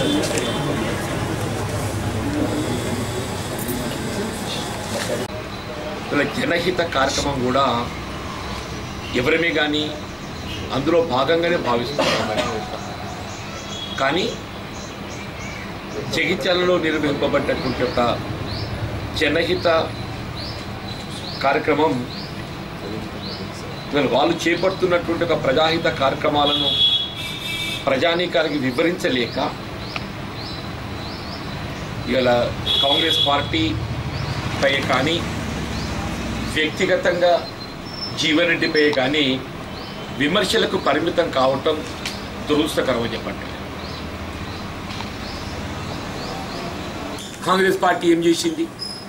ఇలా జనహిత కార్యక్రమం కూడా ఎవరమే కానీ అందులో భాగంగానే భావిస్తున్నాం కానీ జగిత్యాలలో నిర్వహింపబడ్డటువంటి ఒక జనహిత కార్యక్రమం ఇవాళ వాళ్ళు చేపడుతున్నటువంటి ఒక ప్రజాహిత కార్యక్రమాలను ప్రజానీకానికి వివరించలేక ఇవాళ కాంగ్రెస్ పార్టీ పై కానీ వ్యక్తిగతంగా జీవన్ రెడ్డిపై కానీ విమర్శలకు పరిమితం కావటం దురదృష్టకరం అని చెప్పండి కాంగ్రెస్ పార్టీ ఏం చేసింది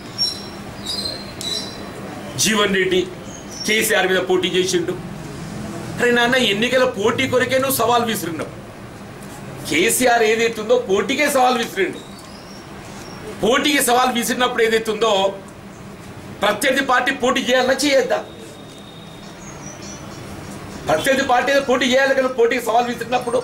జీవన్ రెడ్డి కేసీఆర్ మీద పోటీ చేసిండు అరే నాన్న ఎన్నికల పోటీ కొరకే నువ్వు సవాల్ విసిరినావు కేసీఆర్ ఏదైతుందో పోటీకే సవాల్ విసిరిండు పోటీకి సవాల్ విసిరినప్పుడు ఏదైతుందో ప్రత్యర్థి పార్టీ పోటీ చేయాలన్నా చేయొద్దా ప్రత్యర్థి పార్టీ ఏదో పోటీ చేయాలి కానీ పోటీకి సవాల్ విసిరినప్పుడు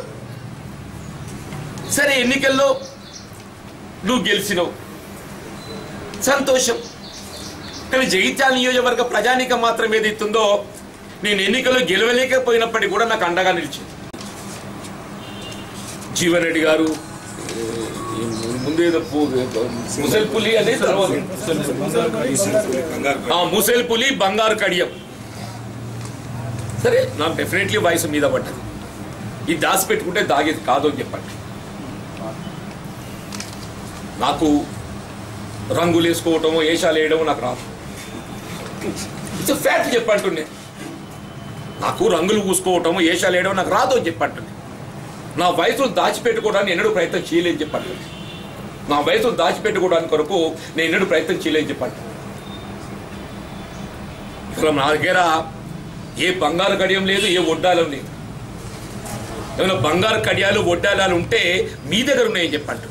సరే ఎన్నికల్లో నువ్వు గెలిచినావు సంతోషం కానీ జగిత్యాల నియోజకవర్గ ప్రజానీకం మాత్రం ఏదైతుందో నేను ఎన్నికల్లో గెలవలేకపోయినప్పటికీ కూడా నాకు అండగా నిలిచింది జీవన్ రెడ్డి గారు ఏ, ముందు ఏదో ముసల్ పులి అనే తర్వాత ఆ, ముసల్ పులి బంగారు కడియం సరే నాకు డెఫినెట్లీ వయసు మీద పడ్డది ఇది దాచి పెట్టుకుంటే దాగేది కాదు అని చెప్పండి నాకు రంగులు వేసుకోవటము వేషాలు వేయడము నాకు రాదు ఇట్స్ ఫ్యాక్ట్ చెప్పంటుండే నాకు రంగులు పూసుకోవటము వేషాలు వేయడం నాకు రాదు అని చెప్పంటుండే నా వయసును దాచిపెట్టుకోవడానికి ఎన్నడూ ప్రయత్నం చేయలేని చెప్పండి నా వయసును దాచిపెట్టుకోవడానికి కొరకు నేను ఎన్నడూ ప్రయత్నం చేయలేని చెప్పండి అసలు నా దగ్గర ఏ బంగారు కడియం లేదు ఏ వడ్డాలం లేదు ఏమైనా బంగారు కడియాలు వడ్డాలాలు ఉంటే మీ దగ్గర ఉన్నాయని చెప్పంటుంది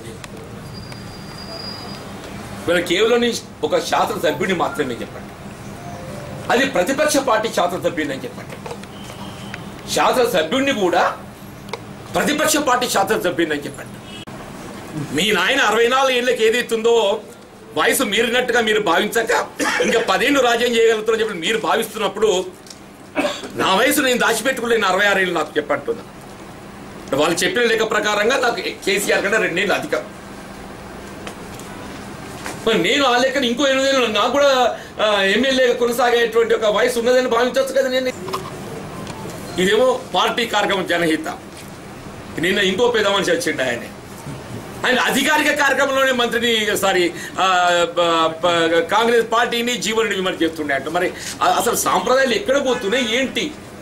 వీళ్ళ కేవలం నీ ఒక శాసనసభ్యుడిని మాత్రమే చెప్పండి అది ప్రతిపక్ష పార్టీ శాసనసభ్యుడిని అని చెప్పండి శాసనసభ్యుడిని కూడా ప్రతిపక్ష పార్టీ శాసనసభ్యుడిని అని చెప్పండి మీ నాయన అరవై నాలుగు ఏళ్ళకి ఏదైతుందో వయసు మీరినట్టుగా మీరు భావించక ఇంకా పదేళ్ళు రాజ్యం చేయగలుగుతారని చెప్పి మీరు భావిస్తున్నప్పుడు నా వయసు నేను దాచిపెట్టుకోలేను అరవై ఆరు ఏళ్ళు నాకు చెప్పంటున్నా వాళ్ళు చెప్పిన లెక్క ప్రకారంగా నాకు కేసీఆర్ కంటే రెండేళ్ళు అధికం మరి నేను ఆ లెక్కన ఇంకో ఎనిమిదేళ్ళు నాకు కూడా ఎమ్మెల్యేగా కొనసాగేటువంటి ఒక వయసు ఉన్నదని భావించవచ్చు కదా నేను ఇదేమో పార్టీ కార్యక్రమం జనహిత నిన్న ఇంకో పెద్ద మనిషి వచ్చిండు ఆయన ఆయన అధికారిక కార్యక్రమంలోనే మంత్రిని సారీ ఆ, బ- బ- కాంగ్రెస్ పార్టీని జీవనుని విమర్శ చేస్తుండే అంట మరి అ- అసలు సాంప్రదాయాలు ఎక్కడ పోతున్నాయి ఏంటి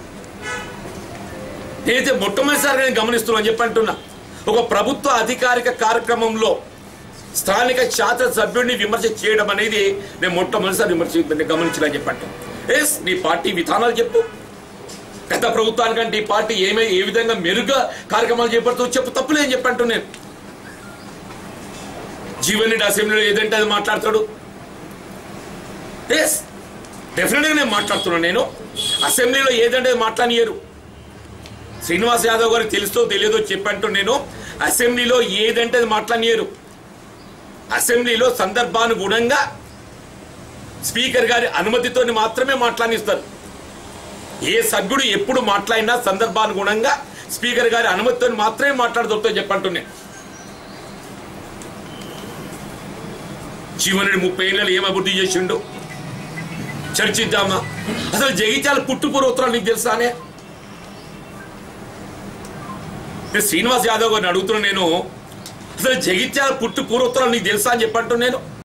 నేనైతే మొట్టమొదటిసారిగా నేను గమనిస్తున్నాను చెప్పి అంటున్నా ఒక ప్రభుత్వ అధికారిక కార్యక్రమంలో స్థానిక శాసన సభ్యుడిని విమర్శ చేయడం అనేది నేను మొట్టమొదటిసారి విమర్శ గమనించిన చెప్పట్టు ఎస్ నీ పార్టీ విధానాలు చెప్పు గత ప్రభుత్వానికంటే ఈ పార్టీ ఏమై ఏ విధంగా మెరుగ్గా కార్యక్రమాలు చేపడుతూ చెప్పు తప్పులేని చెప్పంటూ నేను జీవన్ రెడ్డి అసెంబ్లీలో ఏదంటే అది మాట్లాడతాడు ఎస్ డెఫినెట్గా నేను మాట్లాడుతున్నాను నేను అసెంబ్లీలో ఏదంటే అది మాట్లాడియరు శ్రీనివాస్ యాదవ్ గారికి తెలుస్తో తెలియదో చెప్పంటూ నేను అసెంబ్లీలో ఏదంటే అది మాట్లాడియరు అసెంబ్లీలో సందర్భానుగుణంగా స్పీకర్ గారి అనుమతితో మాత్రమే మాట్లాడిస్తారు ఏ సభ్యుడు ఎప్పుడు మాట్లాడినా సందర్భానుగుణంగా స్పీకర్ గారి అనుమతితో మాత్రమే మాట్లాడదొతో చెప్పంటున్నాను జీవనుడి ముప్పై ఏళ్ళలో ఏం అభివృద్ధి చేసిండు చర్చిద్దామా అసలు జగిత్యాల పుట్టు పూర్వోత్తరాలు నీకు తెలుసానే నేను శ్రీనివాస్ యాదవ్ గారిని అడుగుతున్నా నేను అసలు జగిత్యాల పుట్టు పూర్వోత్తరాలు నీకు తెలుసా అని చెప్పంటున్నాను నేను